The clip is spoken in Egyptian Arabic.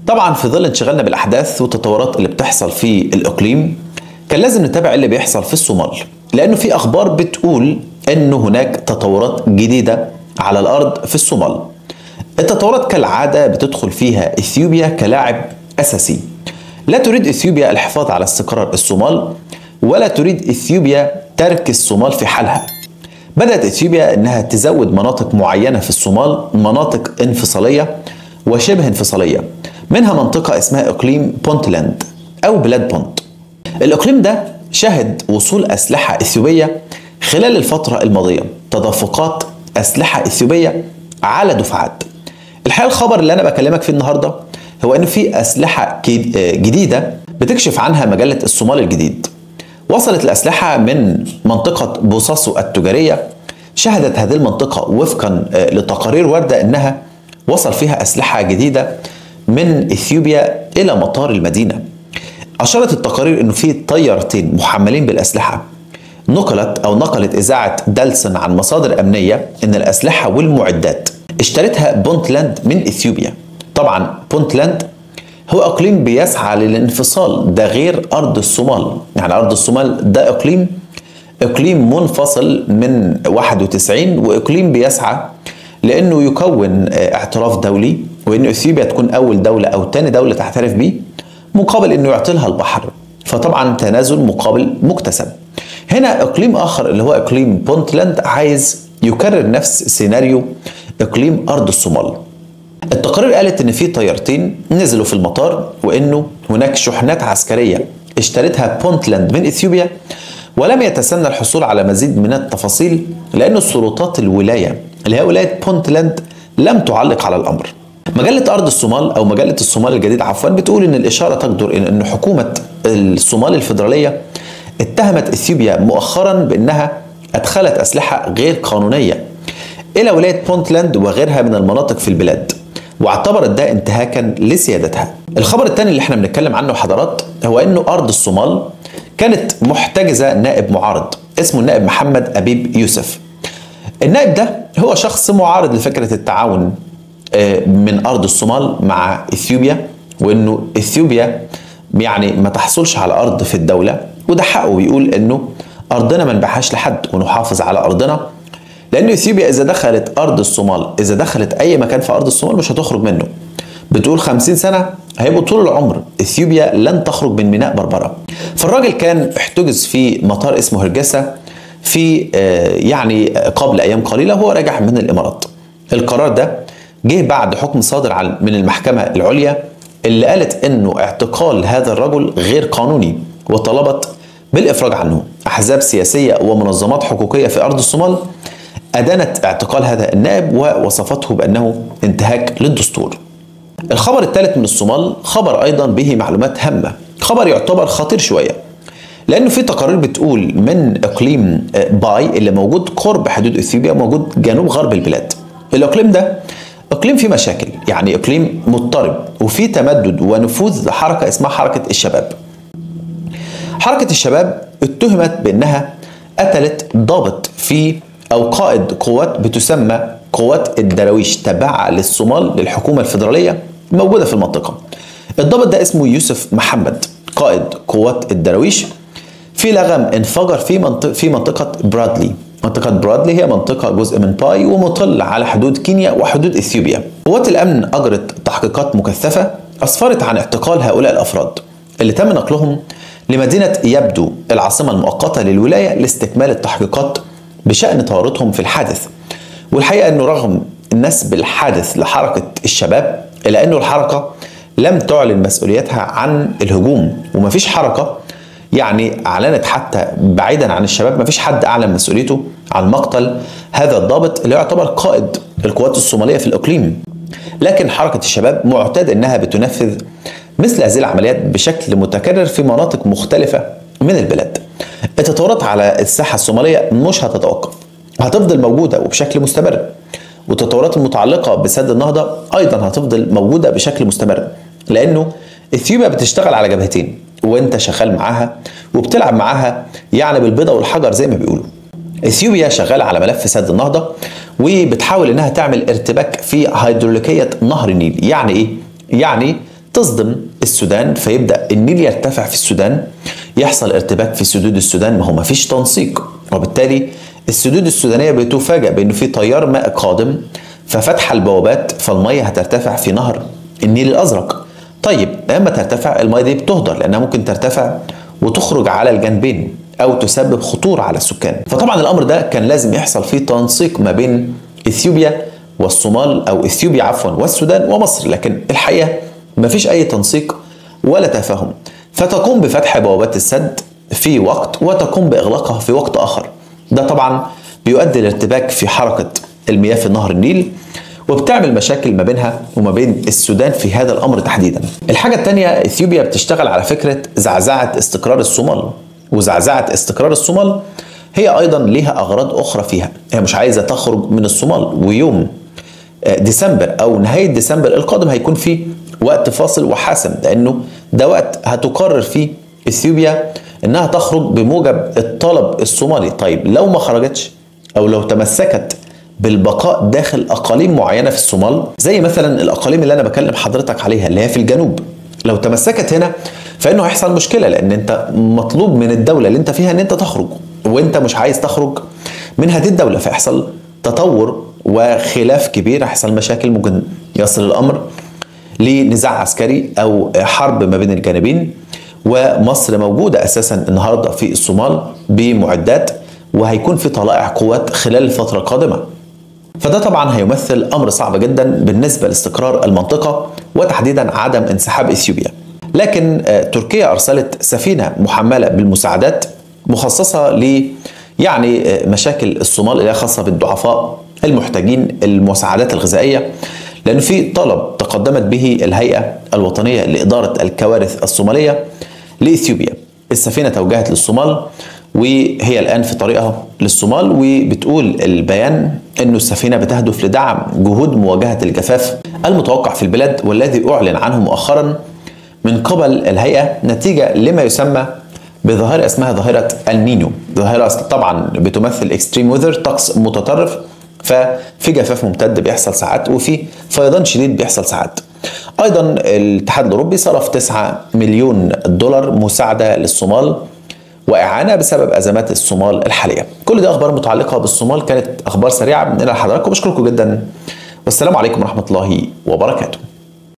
طبعا في ظل انشغالنا بالاحداث والتطورات اللي بتحصل في الاقليم كان لازم نتابع اللي بيحصل في الصومال لانه في اخبار بتقول انه هناك تطورات جديده على الارض في الصومال التطورات كالعاده بتدخل فيها اثيوبيا كلاعب اساسي لا تريد اثيوبيا الحفاظ على استقرار الصومال ولا تريد اثيوبيا ترك الصومال في حالها بدات اثيوبيا انها تزود مناطق معينه في الصومال مناطق انفصاليه وشبه انفصاليه منها منطقه اسمها اقليم بونتلاند او بلاد بونت الاقليم ده شهد وصول اسلحه اثيوبيه خلال الفتره الماضيه تدفقات اسلحه اثيوبيه على دفعات الحقيقه الخبر اللي انا بكلمك فيه النهارده هو ان في اسلحه جديده بتكشف عنها مجله الصومال الجديد وصلت الاسلحه من منطقه بوصاصو التجاريه شهدت هذه المنطقه وفقا لتقارير وارده انها وصل فيها اسلحه جديده من اثيوبيا الى مطار المدينه اشارت التقارير انه في طيارتين محملين بالاسلحه نقلت او نقلت اذاعه دالسن عن مصادر امنيه ان الاسلحه والمعدات اشترتها بونتلاند من اثيوبيا طبعا بونتلاند هو اقليم بيسعى للانفصال ده غير ارض الصومال يعني ارض الصومال ده اقليم اقليم منفصل من 91 واقليم بيسعى لانه يكون اعتراف دولي وان اثيوبيا تكون اول دوله او ثاني دوله تعترف بيه مقابل انه يعطي لها البحر فطبعا تنازل مقابل مكتسب هنا اقليم اخر اللي هو اقليم بونتلاند عايز يكرر نفس سيناريو اقليم ارض الصومال التقارير قالت ان في طيارتين نزلوا في المطار وانه هناك شحنات عسكريه اشترتها بونتلاند من اثيوبيا ولم يتسنى الحصول على مزيد من التفاصيل لأن سلطات الولاية اللي هي ولاية بونتلاند لم تعلق على الأمر مجلة أرض الصومال أو مجلة الصومال الجديد عفوا بتقول إن الإشارة تقدر إلى أن حكومة الصومال الفيدرالية اتهمت إثيوبيا مؤخرا بأنها أدخلت أسلحة غير قانونية إلى ولاية بونتلاند وغيرها من المناطق في البلاد واعتبرت ده انتهاكا لسيادتها الخبر الثاني اللي احنا بنتكلم عنه حضرات هو انه ارض الصومال كانت محتجزه نائب معارض اسمه النائب محمد ابيب يوسف النائب ده هو شخص معارض لفكره التعاون من ارض الصومال مع اثيوبيا وانه اثيوبيا يعني ما تحصلش على ارض في الدوله وده حقه بيقول انه ارضنا ما نبيعهاش لحد ونحافظ على ارضنا لان اثيوبيا اذا دخلت ارض الصومال اذا دخلت اي مكان في ارض الصومال مش هتخرج منه بتقول 50 سنه هيبقوا طول العمر اثيوبيا لن تخرج من ميناء بربره فالراجل كان احتجز في مطار اسمه هرجسه في يعني قبل ايام قليله وهو راجع من الامارات القرار ده جه بعد حكم صادر من المحكمه العليا اللي قالت انه اعتقال هذا الرجل غير قانوني وطلبت بالافراج عنه احزاب سياسيه ومنظمات حقوقيه في ارض الصومال أدانت اعتقال هذا النائب ووصفته بأنه انتهاك للدستور الخبر الثالث من الصومال خبر أيضا به معلومات هامة خبر يعتبر خطير شوية لأنه في تقارير بتقول من إقليم باي اللي موجود قرب حدود إثيوبيا موجود جنوب غرب البلاد الإقليم ده إقليم فيه مشاكل يعني إقليم مضطرب وفيه تمدد ونفوذ لحركة اسمها حركة الشباب حركة الشباب اتهمت بأنها قتلت ضابط في أو قائد قوات بتسمى قوات الدراويش تابعة للصومال للحكومة الفيدرالية موجودة في المنطقة الضابط ده اسمه يوسف محمد قائد قوات الدراويش في لغم انفجر في منطقة في منطقة برادلي منطقة برادلي هي منطقة جزء من باي ومطل على حدود كينيا وحدود اثيوبيا قوات الامن اجرت تحقيقات مكثفة اسفرت عن اعتقال هؤلاء الافراد اللي تم نقلهم لمدينة يبدو العاصمة المؤقتة للولاية لاستكمال التحقيقات بشأن تورطهم في الحادث والحقيقة أنه رغم نسب الحادث لحركة الشباب إلا أنه الحركة لم تعلن مسؤوليتها عن الهجوم ومفيش حركة يعني أعلنت حتى بعيدا عن الشباب مفيش حد أعلن مسؤوليته عن مقتل هذا الضابط اللي يعتبر قائد القوات الصومالية في الإقليم لكن حركة الشباب معتاد أنها بتنفذ مثل هذه العمليات بشكل متكرر في مناطق مختلفة من البلاد التطورات على الساحة الصومالية مش هتتوقف هتفضل موجودة وبشكل مستمر والتطورات المتعلقة بسد النهضة أيضا هتفضل موجودة بشكل مستمر لأنه إثيوبيا بتشتغل على جبهتين وأنت شغال معاها وبتلعب معاها يعني بالبيضة والحجر زي ما بيقولوا اثيوبيا شغاله على ملف سد النهضه وبتحاول انها تعمل ارتباك في هيدروليكيه نهر النيل يعني ايه يعني تصدم السودان فيبدا النيل يرتفع في السودان يحصل ارتباك في سدود السودان ما هو ما فيش تنسيق وبالتالي السدود السودانيه بتفاجئ بانه في تيار ماء قادم ففتح البوابات فالميه هترتفع في نهر النيل الازرق طيب لما ترتفع الميه دي بتهدر لانها ممكن ترتفع وتخرج على الجنبين او تسبب خطوره على السكان فطبعا الامر ده كان لازم يحصل فيه تنسيق ما بين اثيوبيا والصومال او اثيوبيا عفوا والسودان ومصر لكن الحقيقه ما فيش اي تنسيق ولا تفاهم فتقوم بفتح بوابات السد في وقت وتقوم باغلاقها في وقت اخر ده طبعا بيؤدي لارتباك في حركه المياه في نهر النيل وبتعمل مشاكل ما بينها وما بين السودان في هذا الامر تحديدا. الحاجه الثانيه اثيوبيا بتشتغل على فكره زعزعه استقرار الصومال وزعزعه استقرار الصومال هي ايضا ليها اغراض اخرى فيها، هي مش عايزه تخرج من الصومال ويوم ديسمبر او نهايه ديسمبر القادم هيكون فيه وقت فاصل وحاسم لانه ده وقت هتقرر فيه اثيوبيا انها تخرج بموجب الطلب الصومالي، طيب لو ما خرجتش او لو تمسكت بالبقاء داخل اقاليم معينه في الصومال زي مثلا الاقاليم اللي انا بكلم حضرتك عليها اللي هي في الجنوب لو تمسكت هنا فانه هيحصل مشكله لان انت مطلوب من الدوله اللي انت فيها ان انت تخرج وانت مش عايز تخرج من هذه الدوله فيحصل تطور وخلاف كبير هيحصل مشاكل ممكن يصل الامر لنزاع عسكري او حرب ما بين الجانبين ومصر موجوده اساسا النهارده في الصومال بمعدات وهيكون في طلائع قوات خلال الفتره القادمه فده طبعا هيمثل امر صعب جدا بالنسبه لاستقرار المنطقه وتحديدا عدم انسحاب اثيوبيا. لكن تركيا ارسلت سفينه محمله بالمساعدات مخصصه ل يعني مشاكل الصومال اللي هي خاصه بالضعفاء المحتاجين المساعدات الغذائيه لأن في طلب تقدمت به الهيئة الوطنية لإدارة الكوارث الصومالية لإثيوبيا السفينة توجهت للصومال وهي الآن في طريقها للصومال وبتقول البيان أنه السفينة بتهدف لدعم جهود مواجهة الجفاف المتوقع في البلاد والذي أعلن عنه مؤخرا من قبل الهيئة نتيجة لما يسمى بظاهرة اسمها ظاهرة النينو ظاهرة طبعا بتمثل اكستريم ويذر طقس متطرف ففي جفاف ممتد بيحصل ساعات وفي فيضان شديد بيحصل ساعات ايضا الاتحاد الاوروبي صرف 9 مليون دولار مساعده للصومال واعانه بسبب ازمات الصومال الحاليه كل دي اخبار متعلقه بالصومال كانت اخبار سريعه بنقلها لحضراتكم بشكركم جدا والسلام عليكم ورحمه الله وبركاته